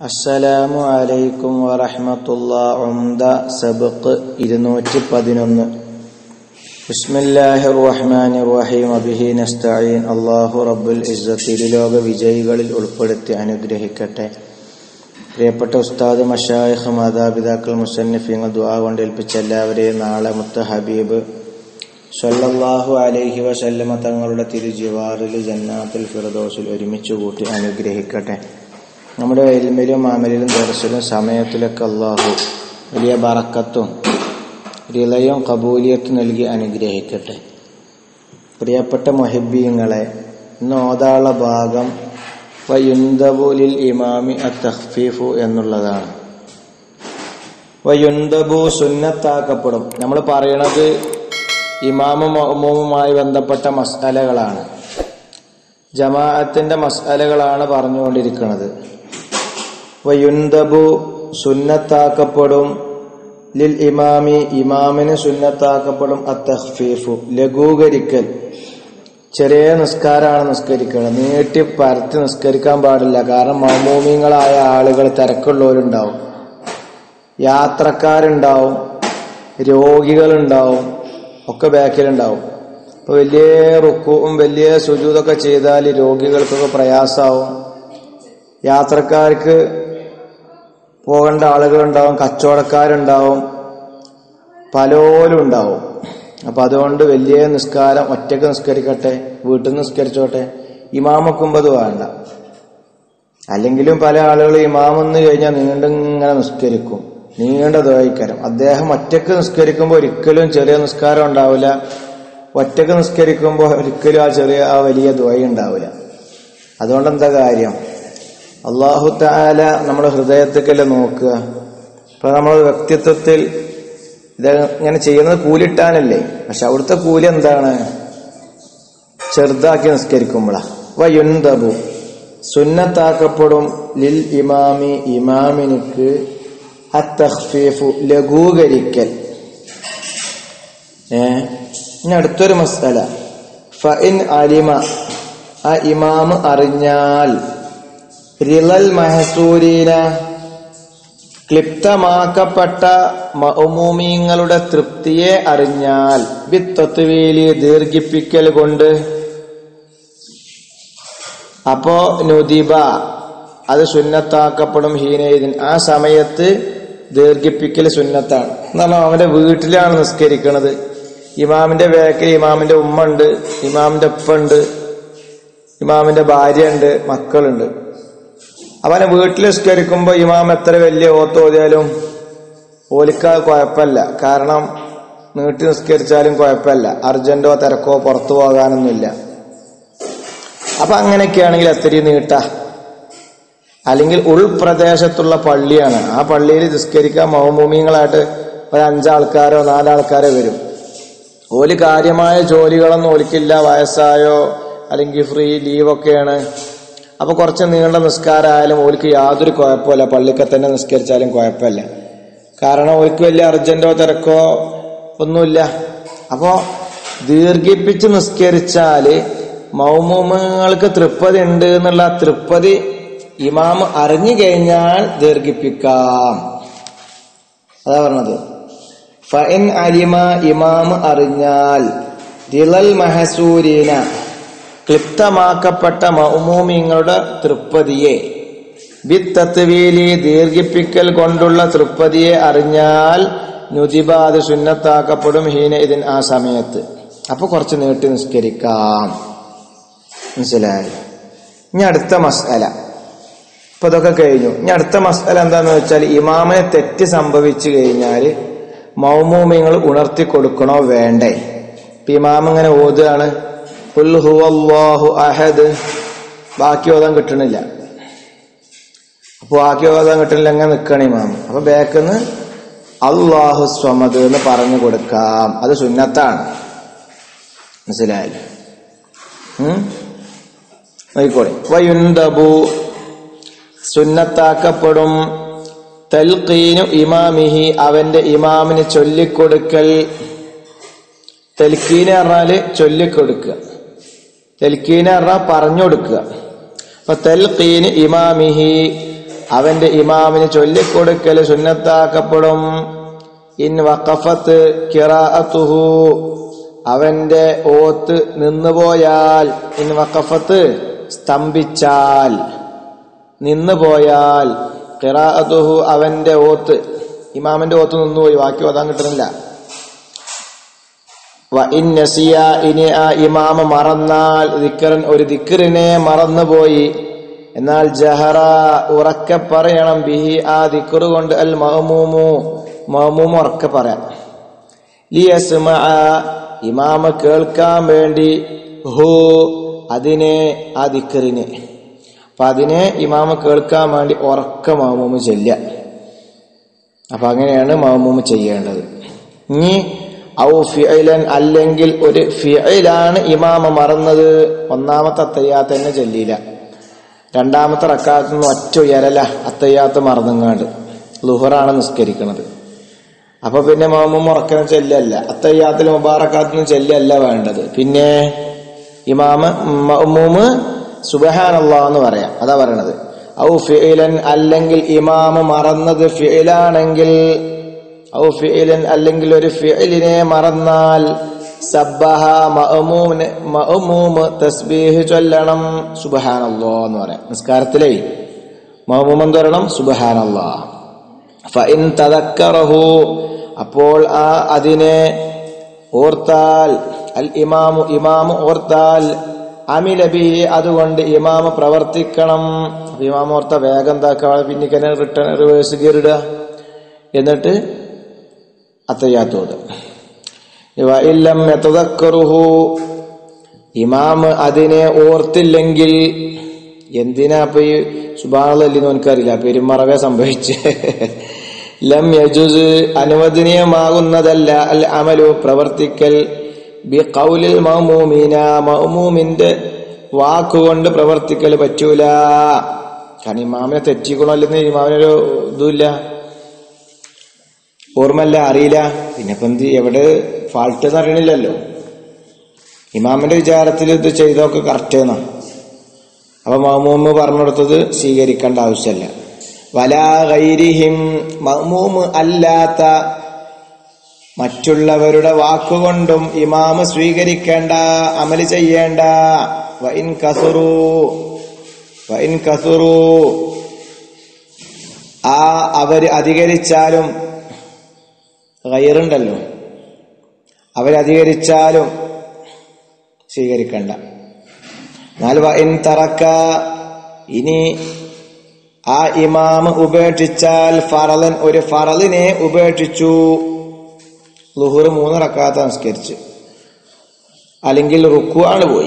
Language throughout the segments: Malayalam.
അസ്സലാമു അലൈക്കും വറഹ്മത്തുള്ള ഉംദ സബക്ക് ഇരുന്നൂറ്റി പതിനൊന്ന് ബിസ്മില്ലാഹിർ റഹ്മാനിർ റഹീം അബിഹി നസ്തഈൻ അല്ലാഹു റബ്ബുൽ ഇസ്സത്ത് ഇരുലോക വിജയികളിൽ ഉൾപ്പെടുത്തി അനുഗ്രഹിക്കട്ടെ പ്രിയപ്പെട്ട ഉസ്താദ് മഷായിഖ് മാതാപിതാക്കൾ മുസന്നിഫീങ്ങൾ ദുആ കൊണ്ട് ഏൽപ്പിച്ച എല്ലാവരെയും നാളെ മുത്ത ഹബീബ് സല്ലല്ലാഹു അലൈഹി വസല്ലമ തങ്ങളുടെ തിരുജിവാറിൽ ജന്നാത്തുൽ ഫിറദോസിൽ ഒരുമിച്ച് കൂട്ടി അനുഗ്രഹിക്കട്ടെ നമ്മുടെ എൽമിലും അമലിലും ദർശനും സമയത്തിലൊക്കെ അള്ളാഹു വലിയ ബറക്കത്തും റിളയും കബൂലിയത്തും നൽകി അനുഗ്രഹിക്കട്ടെ പ്രിയപ്പെട്ട മൊഹിബീങ്ങളെ ഇന്ന് ഓതാള ഭാഗം വയുന്തബുലിൽ ഇമാമി അത്തഹ്ഫീഫു എന്നുള്ളതാണ് വയുന്തബു സുന്നത്താക്കപ്പെടും നമ്മൾ പറയണത് ഇമാമുമായി ബന്ധപ്പെട്ട മസാലകളാണ് ജമാഅത്തിന്റെ മസാലകളാണ് പറഞ്ഞുകൊണ്ടിരിക്കുന്നത് വയുന്തബു സുന്നത്താക്കപ്പെടും ലിൽ ഇമാമി ഇമാമിന് സുന്നത്താക്കപ്പെടും അത്തഹ്ഫീഫു ലഘൂകരിക്കൽ ചെറിയ നിസ്കാരമാണ് നിസ്കരിക്കുന്നത് നീട്ടി പരത്തി നിസ്കരിക്കാൻ പാടില്ല കാരണം മൗമൂമിങ്ങളായ ആളുകൾ തിരക്കുള്ളവരുണ്ടാവും യാത്രക്കാരുണ്ടാവും രോഗികളുണ്ടാവും ഒക്കെ ബാക്കിലുണ്ടാവും ഇപ്പൊ വലിയ റുക്കും വലിയ സുജൂതൊക്കെ ചെയ്താൽ രോഗികൾക്കൊക്കെ പ്രയാസമാവും യാത്രക്കാർക്ക് പോകേണ്ട ആളുകളുണ്ടാവും കച്ചവടക്കാരുണ്ടാവും പലോലും ഉണ്ടാവും അപ്പൊ അതുകൊണ്ട് വലിയ നിസ്കാരം ഒറ്റക്ക് നിസ്കരിക്കട്ടെ വീട്ടിൽ നിന്ന് നിസ്കരിച്ചോട്ടെ ഇമാമക്കുമ്പത് വേണ്ട അല്ലെങ്കിലും പല ആളുകൾ ഇമാമെന്ന് കഴിഞ്ഞാൽ നീണ്ടിങ്ങനെ നിസ്കരിക്കും നീണ്ട ദ്വൈക്കരം അദ്ദേഹം ഒറ്റക്ക് നിസ്കരിക്കുമ്പോൾ ഒരിക്കലും ചെറിയ നിസ്കാരം ഉണ്ടാവില്ല ഒറ്റക്ക് നിസ്കരിക്കുമ്പോൾ ഒരിക്കലും ആ ചെറിയ ആ വലിയ ദ്വയ ഉണ്ടാവില്ല അതുകൊണ്ട് എന്താ കാര്യം അള്ളാഹു താല നമ്മുടെ ഹൃദയത്തേക്കല്ലേ നോക്കുക ഇപ്പൊ നമ്മൾ വ്യക്തിത്വത്തിൽ ഇത് ഇങ്ങനെ ചെയ്യുന്നത് കൂലിട്ടാനല്ലേ പക്ഷെ അവിടുത്തെ കൂലി എന്താണ് ചെറുതാക്കി നിസ്കരിക്കുമ്പോഴാ വയുന്തബു സുന്നത്താക്കപ്പെടും ലിൽ ഇമാമി ഇമാമിനിക്ക് അത്തഹ്ഫീഫു ലഘൂകരിക്കൽ ഏ ഇനി അടുത്തൊരു മസാല ഫഇൻ അലിമ ആ ഇമാമ് അറിഞ്ഞാൽ റിളൽ മഹസൂരീന ക്ലിപ്തമാക്കപ്പെട്ട മൗമൂമിങ്ങളുടെ തൃപ്തിയെ അറിഞ്ഞാൽ ബിത്തത്വേലി ദീർഘിപ്പിക്കൽ കൊണ്ട് അപ്പോ നുദിബ അത് സുന്നത്താക്കപ്പെടും ഹീനേദിൻ ആ സമയത്ത് ദീർഘിപ്പിക്കൽ സുന്നത്താണ് എന്നാണ് അവന്റെ വീട്ടിലാണ് നിസ്കരിക്കുന്നത് ഇമാമിന്റെ വേക്കിൽ ഇമാമിന്റെ ഉമ്മ ഉണ്ട് ഇമാമിന്റെ ഉപ്പ ഉണ്ട് ഇമാമിന്റെ ഭാര്യ ഉണ്ട് മക്കളുണ്ട് അവനെ വീട്ടിൽ നിസ്കരിക്കുമ്പോൾ ഇമാം എത്ര വലിയ ഓത്ത് ഓതിയാലും ഓലിക്ക കുഴപ്പമില്ല കാരണം നീട്ടി നിസ്കരിച്ചാലും കുഴപ്പമില്ല അർജന്റോ തിരക്കോ പുറത്തു പോകാനൊന്നുമില്ല അപ്പൊ അങ്ങനെയൊക്കെയാണെങ്കിൽ എത്രയും നീട്ട അല്ലെങ്കിൽ ഉൾപ്രദേശത്തുള്ള പള്ളിയാണ് ആ പള്ളിയിൽ നിസ്കരിക്കാൻ മൗമൂമിയങ്ങളായിട്ട് ഒരു അഞ്ചാൾക്കാരോ നാലാൾക്കാരോ വരും ഓല് കാര്യമായ ജോലികളൊന്നും ഓലിക്കില്ല വയസ്സായോ അല്ലെങ്കിൽ ഫ്രീ ലീവൊക്കെയാണ് അപ്പൊ കുറച്ച് നീണ്ട നിസ്കാരമായാലും ഓലിക്ക് യാതൊരു കുഴപ്പമില്ല പള്ളിക്കെ തന്നെ നിസ്കരിച്ചാലും കുഴപ്പമില്ല കാരണം ഓലിക്ക് വലിയ അർജന്റോ തിരക്കോ ഒന്നുമില്ല അപ്പോ ദീർഘിപ്പിച്ച് നിസ്കരിച്ചാല് മൗമൂമങ്ങൾക്ക് തൃപ്പതി ഉണ്ട് എന്നുള്ള തൃപ്പതി ഇമാം അറിഞ്ഞു കഴിഞ്ഞാൽ ദീർഘിപ്പിക്കാം അതാ പറഞ്ഞത് ഫൈൻ അലിമ ഇമാം അറിഞ്ഞാൽ ദിളൽ മഹസൂരീന ക്ലിപ്തമാക്കപ്പെട്ട മൗമൂമിങ്ങളുടെ തൃപ്പതിയെ ബിത്തത്വീലി ദീർഘിപ്പിക്കൽ കൊണ്ടുള്ള തൃപ്പതിയെ അറിഞ്ഞാൽ നുതിബാദ് സുന്നത്താക്കപ്പെടും ഹീന ഇതിൻ ആ സമയത്ത് അപ്പൊ കുറച്ച് നീട്ടി നിസ്കരിക്കാം മനസ്സിലായി ഇനി അടുത്ത മസാല ഇപ്പൊ ഇതൊക്കെ കഴിഞ്ഞു ഇനി അടുത്ത മസാല എന്താന്ന് വെച്ചാൽ ഇമാമിനെ തെറ്റ് സംഭവിച്ചു കഴിഞ്ഞാൽ മൗമൂമിങ്ങൾ ഉണർത്തി കൊടുക്കണോ വേണ്ടേ ഇപ്പൊ ഇമാം ഇങ്ങനെ ഓതുകയാണ് അഹദ് ബാക്കി ഓതാൻ കിട്ടണില്ല അപ്പൊ ബാക്കി ഓതാൻ കിട്ടണില്ല അങ്ങനെ നിൽക്കണ ഇമാം അപ്പൊ ബാക്കിന്ന് അള്ളാഹു സ്വമദ് എന്ന് പറഞ്ഞു കൊടുക്കാം അത് സുന്നത്താണ് മനസ്സിലായല്ലോ നോയിക്കോളെ വയുന്തബു സുന്നത്താക്കപ്പെടും തൽക്കീനു ഇമാമിഹി അവന്റെ ഇമാമിന് ചൊല്ലിക്കൊടുക്കൽ തെൽക്കീന് പറഞ്ഞാല് ചൊല്ലിക്കൊടുക്കുക തെൽക്കീന് പറഞ്ഞാൽ പറഞ്ഞു കൊടുക്കുക അപ്പൊ തൽക്കീന് ഇമാമിഹി അവന്റെ ഇമാമിന് ചൊല്ലിക്കൊടുക്കൽ സുന്നത്താക്കപ്പെടും ഇൻ വഖഫത്ത് കിറാഅത്തുഹു അവന്റെ ഓത്ത് നിന്നുപോയാൽ ഇൻ വഖഫത്ത് സ്തംഭിച്ചാൽ നിന്നുപോയാൽ കിറാഅത്തുഹു അവന്റെ ഓത്ത് ഇമാമിന്റെ ഓത്ത് നിന്നുപോയി ബാക്കി ഓതാൻ കിട്ടുന്നില്ല വ ഇൻ നസിയ ഇനി ആ ഇമാമ മറന്നാൽ ദിക്കറൻ ഒരു ദിക്കറിനെ മറന്നുപോയി എന്നാൽ ജഹറ ഉറക്കെ പറയണം ബിഹി ആ ദിക്കറ് കൊണ്ട് അൽ മഹമൂമു മഹമൂമ് ഉറക്കെ പറയാം ലിയസ്മ ഇമാമ കേൾക്കാൻ വേണ്ടി ഹു അതിനെ ആ ദിക്കറിനെ അപ്പൊ അതിനെ ഇമാമ കേൾക്കാൻ വേണ്ടി ഉറക്ക മഹമൂമ് ചെല്ലുക അപ്പൊ അങ്ങനെയാണ് മഹമൂമ് ചെയ്യേണ്ടത് ഇനി ഔ ഫിഅലൻ അല്ലെങ്കിൽ ഒരു ഫിഅലാണ് ഇമാമ മറന്നത് ഒന്നാമത്തെ അത്തയ്യാത്ത തന്നെ ചെല്ലിയില്ല രണ്ടാമത്തെ റക്കാത്ത് നിന്ന് ഒറ്റ ഉയരല അത്തയ്യാത്ത മറന്നുങ്ങാണ്ട് ലുഹറാണ് നിസ്കരിക്കുന്നത് അപ്പൊ പിന്നെ മാമും ഉറക്കണം ചെല്ലല്ല അത്തയ്യാത്തിൽ മുബാറക്കാത്തിനും ചെല്ലല്ല വേണ്ടത് പിന്നെ ഇമാമ മഅ്മൂമ് സുബഹാനല്ലാ എന്ന് പറയാം അതാ പറയണത് ഔ ഫിഇലൻ അല്ലെങ്കിൽ ഇമാമ മറന്നത് ഫിഇലാണെങ്കിൽ ഔ ഫിഇലൻ അല്ലെങ്കിൽ ഒരു ഫിഇലിനെ മറന്നാൽ സബ്ബഹ മഅ്മൂമിന് മഅ്മൂമ് തസ്ബീഹ് ചൊല്ലണം സുബ്ഹാനല്ലാ എന്ന് പറയാം നിസ്കാരത്തിലേ മഅ്മൂം എന്ത് പറയണം സുബ്ഹാനല്ലാ ഫഇൻ തദക്കറഹു അപ്പോൾ ആ അതിനെ ഓർത്താൽ അൽ ഇമാമു ഇമാമു ഓർത്താൽ അമിലബി അതുകൊണ്ട് ഇമാമ പ്രവർത്തിക്കണം അപ്പൊ ഇമാമ ഓർത്ത വേഗം എന്താക്കുക പിന്നിക്കനെ റിട്ടേൺ റിവേഴ്സ് ഗിയർ ഇടുക എന്നിട്ട് അത്തയ്യാത്തോത് ഇല്ലം എത്തതക്കറുഹു ഇമാമ് അതിനെ ഓർത്തില്ലെങ്കിൽ എന്തിനാ ഇപ്പൊ ഈ സുബാനല്ലെന്ന് എനിക്കറിയില്ല പെരുമറവേ സംഭവിച്ച് ലം യജുസ് അനുവദനീയമാകുന്നതല്ല അൽ അമലു പ്രവർത്തിക്കൽ ബി കൗലിൽ മൗമൂമീന മൗമൂമിന്റെ വാക്കുകൊണ്ട് പ്രവർത്തിക്കൽ പറ്റൂല കാരണം ഇമാമിനെ തെറ്റിക്കണോ അല്ലെന്ന് ഇമാമിനൊരു ഇതുമില്ല ഓർമ്മല്ല അറിയില്ല പിന്നെ ഇപ്പൊ എന്ത് എവിടെ ഫാൾട്ട് എന്ന് അറിയണില്ലല്ലോ ഇമാമിന്റെ വിചാരത്തിൽ ഇത് ചെയ്തൊക്കെ കറക്റ്റ് എന്നാ അപ്പൊ മഹ്മൂമ് പറഞ്ഞെടുത്തത് സ്വീകരിക്കേണ്ട ആവശ്യമല്ല വലാ ഗൈരിഹിം മഹ്മൂമ് അല്ലാത്ത മറ്റുള്ളവരുടെ വാക്കുകൊണ്ടും ഇമാമ് സ്വീകരിക്കേണ്ട അമല് ചെയ്യേണ്ട വൈൻ കസുറു വൈൻ കസുറു ആ അവര് അധികരിച്ചാലും ഗൈറുണ്ടല്ലോ അവരധികരിച്ചാലും സ്വീകരിക്കണ്ട എന്നാൽ വൈൻ തറക്ക ഇനി ആ ഇമാമ് ഉപേക്ഷിച്ചാൽ ഫറലൻ ഒരു ഫറലിനെ ഉപേക്ഷിച്ചു ലുഹുർ മൂന്ന് റക്കാത്ത സംസ്കരിച്ച് അല്ലെങ്കിൽ റുക്കുവാണ് പോയി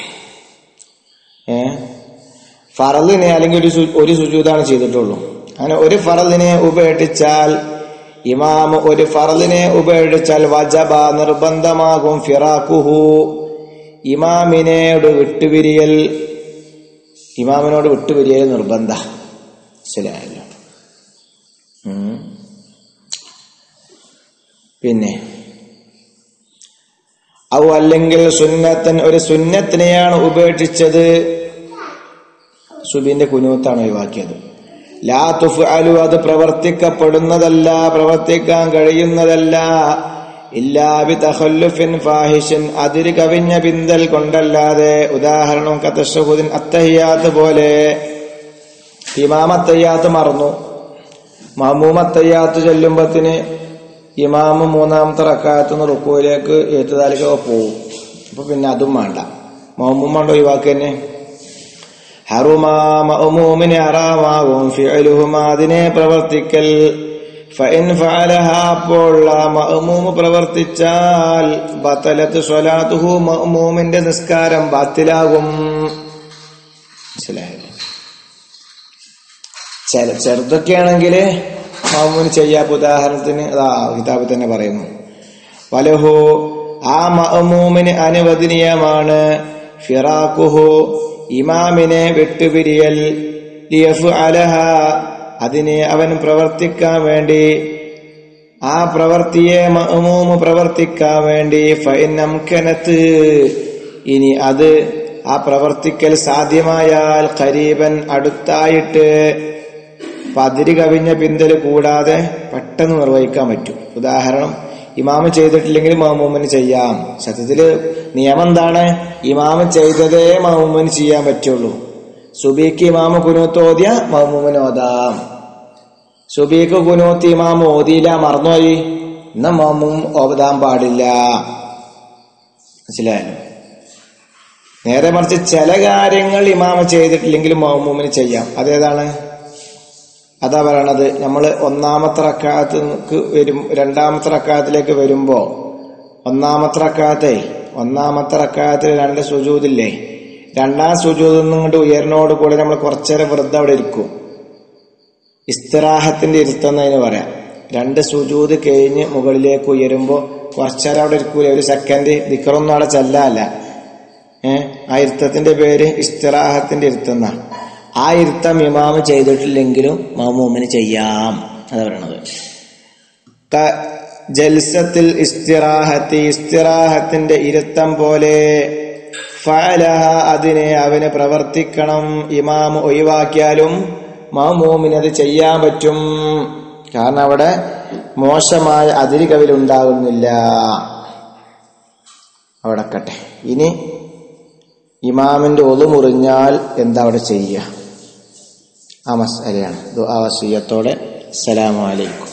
ഏ ഫറലിനെ അല്ലെങ്കിൽ ഒരു സു- ഒരു സുജൂതാണ് ചെയ്തിട്ടുള്ളൂ അങ്ങനെ ഒരു ഫറലിനെ ഉപേക്ഷിച്ചാൽ ഇമാം ഒരു ഫറലിനെ ഉപേക്ഷിച്ചാൽ വജബ നിർബന്ധമാകും ഫിറാഖുഹു ഇമാമിനോട് വിട്ടുപിരിയൽ ഇമാമിനോട് വിട്ടുപിരിയൽ നിർബന്ധ മനസ്സിലായല്ലോ ഉം. പിന്നെ ഔ അല്ലെങ്കിൽ സുന്നത്തൻ ഒരു സുന്നത്തിനെയാണ് ഉപേക്ഷിച്ചത് സുബിന്റെ കുനൂത്താണ് ഒഴിവാക്കിയത് ലാ തുഫ് അലു അത് പ്രവർത്തിക്കപ്പെടുന്നതല്ല പ്രവർത്തിക്കാൻ കഴിയുന്നതല്ല ഇല്ലാബി തഹല്ലുഫിൻ ഫാഹിഷൻ അതിര് കവിഞ്ഞ പിന്തൽ കൊണ്ടല്ലാതെ ഉദാഹരണം കത്തഷഹുദിൻ അത്തഹിയാത്ത് പോലെ ഇമാമത്തയ്യാത്ത് മറന്നു മഹമൂമത്തയ്യാത്ത് ചെല്ലുമ്പത്തിന് ഇമാമ് മൂന്നാമത്തെ റക്കായത്തുനിന്ന് റുക്കുവിലേക്ക് ഏറ്റുതാലിക്കൊക്കെ പോവും അപ്പൊ പിന്നെ അതും വേണ്ട മഹമൂം വേണ്ട ഒഴിവാക്കി തന്നെ ഹറുമാ മഅ്മൂമിന് ഹറാമാകും ഫിഅലുഹുമാ അതിനെ പ്രവർത്തിക്കൽ ഫഇൻ ഫഅലഹ അപ്പോൾ ആ മഅ്മൂമ് പ്രവർത്തിച്ചാൽ ബത്തലത്ത് സ്വലാത്തുഹു മഅ്മൂമിന്റെ നിസ്കാരം ബാത്തിലാകും മനസ്സിലായല്ലോ ചെറു ചെറുതൊക്കെയാണെങ്കിൽ മഅ്മൂമിന് ചെയ്യാത്ത ഉദാഹരണത്തിന് അതാ കിതാബിൽ തന്നെ പറയുന്നു വലഹു ആ മഅ്മൂമിന് അനുവദനീയമാണ് ഫിറാഖുഹു ഇമാമിനെ വിട്ടുപിരിയൽ ലിയഫു അലഹ അതിനെ അവൻ പ്രവർത്തിക്കാൻ വേണ്ടി ആ പ്രവർത്തിയെ മഅ്മൂമ് പ്രവർത്തിക്കാൻ വേണ്ടി ഫൈനം കനത്ത് ഇനി അത് ആ പ്രവർത്തിക്കൽ സാധ്യമായാൽ ഖരീബൻ അടുത്തായിട്ട് അപ്പൊ അതിര് കവിഞ്ഞ പിന്തല് കൂടാതെ പെട്ടെന്ന് നിർവഹിക്കാൻ പറ്റും ഉദാഹരണം ഇമാമ് ചെയ്തിട്ടില്ലെങ്കിൽ മഹമൂമിന് ചെയ്യാം സത്യത്തില് നിയമം എന്താണ് ഇമാമ് ചെയ്തതേ മഹമൂമിന് ചെയ്യാൻ പറ്റുള്ളൂ സുബീക്ക് ഇമാമ് കുനൂത്ത് ഓതിയ മഹമൂമിന് ഓതാം സുബീക്ക് കുനൂത്ത് ഇമാമ് ഓതിയില്ല മറന്നുപോയി എന്നാ മഹമൂം ഓതാൻ പാടില്ല മനസ്സിലായല്ലോ നേരെ മറിച്ച് ചില കാര്യങ്ങൾ ഇമാമ ചെയ്തിട്ടില്ലെങ്കിൽ മഹമൂമിന് ചെയ്യാം അതേതാണ് അതാ പറയണത് നമ്മൾ ഒന്നാമത്തെ റക്കാത്ത് വരും രണ്ടാമത്തെ റക്കാത്തിലേക്ക് വരുമ്പോ ഒന്നാമത്തെ റക്കാത്തെ ഒന്നാമത്തെ റക്കാത്തിൽ രണ്ട് സുജൂതില്ലേ രണ്ടാം സുജൂതിൽ നിന്ന് ഇങ്ങോട്ട് ഉയർന്നോട് കൂടി നമ്മൾ കുറച്ചേരം വെറുതെ അവിടെ ഇരിക്കും ഇസ്തിറാഹത്തിന്റെ ഇരുത്തെന്നതിന് പറയാം രണ്ട് സുജൂത് കഴിഞ്ഞ് മുകളിലേക്ക് ഉയരുമ്പോ കുറച്ചേരം അവിടെ ഇരിക്കൂല ഒരു സെക്കൻഡ് ദിക്കറൊന്നും അവിടെ ചെല്ലല്ല ഏഹ് ആ ഇരുത്തത്തിന്റെ പേര് ഇസ്തിറാഹത്തിന്റെ ഇരുത്തെന്ന ആ ഇരുത്തം ഇമാമ് ചെയ്തിട്ടില്ലെങ്കിലും മാമൂമിന് ചെയ്യാം അതാ പറയണത് ക- ജൽസത്തിൽ ഇസ്തിറാഹത്തി ഇസ്തിറാഹത്തിന്റെ ഇരുത്തം പോലെ ഫഅലഹ അതിനെ അവന് പ്രവർത്തിക്കണം ഇമാം ഒഴിവാക്കിയാലും മാമൂമിന് അത് ചെയ്യാൻ പറ്റും കാരണം അവിടെ മോശമായ അതിരി കവിലുണ്ടാകുന്നില്ല അവിടെ കട്ടെ ഇനി ഇമാമിന്റെ ഒതു മുറിഞ്ഞാൽ എന്താ അവിടെ ചെയ്യുക ആ മസലയാണ് ദുആ വസിയ്യത്തോടെ അസ്സലാമു അലൈക്കും